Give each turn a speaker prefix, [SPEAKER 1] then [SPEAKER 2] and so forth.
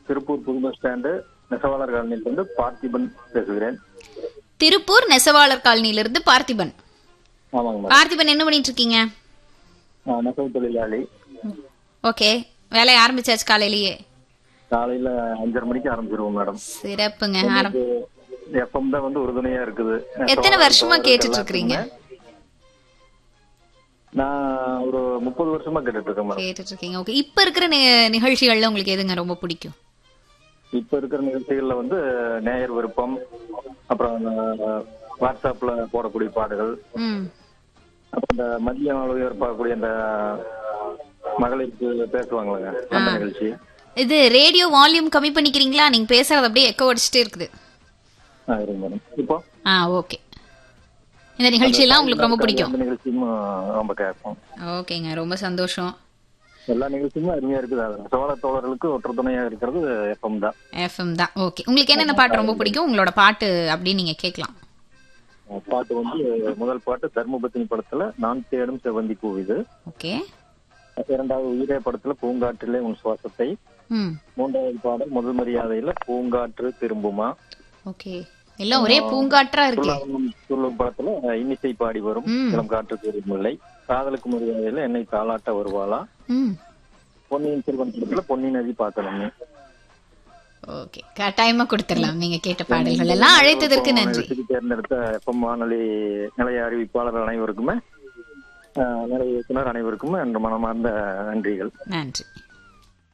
[SPEAKER 1] திருப்பூர் புது bus stand நெசவாளர் காலனியிலிருந்து பார்த்திபன் பேசுகிறேன்
[SPEAKER 2] திருப்பூர் நெசவாளர் காலனியிலிருந்து பார்த்திபன்
[SPEAKER 1] ஆமாங்க மேடம்
[SPEAKER 2] பார்த்திபன் என்ன பண்ணிட்டு இருக்கீங்க
[SPEAKER 1] நான் நெசவு தொழிலாளி
[SPEAKER 2] ஓகே வேலையை ஆரம்பிச்சாச்சு காலையிலேயே
[SPEAKER 1] காலையில அஞ்சரை மணிக்கு ஆரம்பிச்சிருவோம் மேடம்
[SPEAKER 2] சிறப்புங்க ஆரம்
[SPEAKER 1] எஃப்எம் தான் வந்து உறுதுணையா இருக்குது
[SPEAKER 2] எத்தனை வருஷமா கேட்டுட்டு இருக்கிறீங்க
[SPEAKER 1] நான் ஒரு முப்பது வருஷமா கேட்டுட்டு இருக்கேன் மேடம்
[SPEAKER 2] கேட்டுட்டு இருக்கீங்க ஓகே இப்ப இருக்கிற நி- நிகழ்ச்சிகள்ல உங்களுக்கு எதுங்க ரொம்ப பிடிக்கும்
[SPEAKER 1] இப்ப இருக்கிற நிகழ்ச்சிகள்ல வந்து நேயர் விருப்பம் அப்புறம் அஹ், வாட்ஸ்அப்ல போடக்கூடிய பாடுகள்
[SPEAKER 2] ம்
[SPEAKER 1] அப்புறம் இந்த மதிய ஒளிபரப்பாகக்கூடிய அந்த மகளிருக்கு பேசுவாங்களங்க அந்த நிகழ்ச்சி
[SPEAKER 2] இது ரேடியோ வால்யூம் கம்மி பண்ணிக்கிறீங்களா நீங்க பேசுறது அப்படியே எக்கோ அடிச்சுட்டே இருக்குது
[SPEAKER 1] ஆ, இருங்க மேடம் இப்போ
[SPEAKER 2] ஆ ஓகே இந்த நிகழ்ச்சியெல்லாம் உங்களுக்கு ரொம்ப பிடிக்கும்
[SPEAKER 1] அந்த நிகழ்ச்சியும் ரொம்ப கேட்போம்
[SPEAKER 2] ஓகேங்க ரொம்ப சந்தோஷம்
[SPEAKER 1] எல்லா நிகழ்ச்சியுமே அருமையா இருக்குது அது சோழ தோழர்களுக்கு ஒற்ற துணையா இருக்கிறது எஃப்எம் தான்
[SPEAKER 2] எஃப்எம் தான் ஓகே உங்களுக்கு என்னென்ன பாட்டு ரொம்ப பிடிக்கும் உங்களோட பாட்டு அப்படின்னு நீங்க கேட்கலாம்
[SPEAKER 1] பாட்டு வந்து முதல் பாட்டு தர்மபத்தினி படத்துல நான் தேடும் செவந்தி கூவிது
[SPEAKER 2] ஓகே
[SPEAKER 1] இரண்டாவது உயிரே படத்துல பூங்காற்றிலே உன் சுவாசத்தை
[SPEAKER 2] ம்
[SPEAKER 1] மூன்றாவது பாடல் முதல் மரியாதையில பூங்காற்று திரும்புமா
[SPEAKER 2] ஓகே எல்லாம் ஒரே பூங்காற்றா இருக்கே
[SPEAKER 1] துள்ளாவனம் துள்ளும் படத்துல இன்னிசை பாடி வரும்
[SPEAKER 2] ம்.
[SPEAKER 1] இளம் காற்று திரும்பில்லை காதலுக்கு மரியாதையில என்னை தாளாட்ட வருவாளா
[SPEAKER 2] ம்
[SPEAKER 1] பொன்னியின் செல்வன் படத்துல பொன்னி நதி பார்க்கணுமே
[SPEAKER 2] ஓகே கட்டாயமா கொடுத்துடலாம் நீங்க கேட்ட பாடல்கள் எல்லாம் அழைத்ததற்கு நன்றி
[SPEAKER 1] நிகழ்ச்சிக்கு தேர்ந்தெடுத்த எஃப்எம் வானொலி நிலைய அறிவிப்பாளர் அனைவருக்குமே அஹ், நிலைய இயக்குனர் அனைவருக்குமே என்ற மனமார்ந்த நன்றிகள்
[SPEAKER 2] நன்றி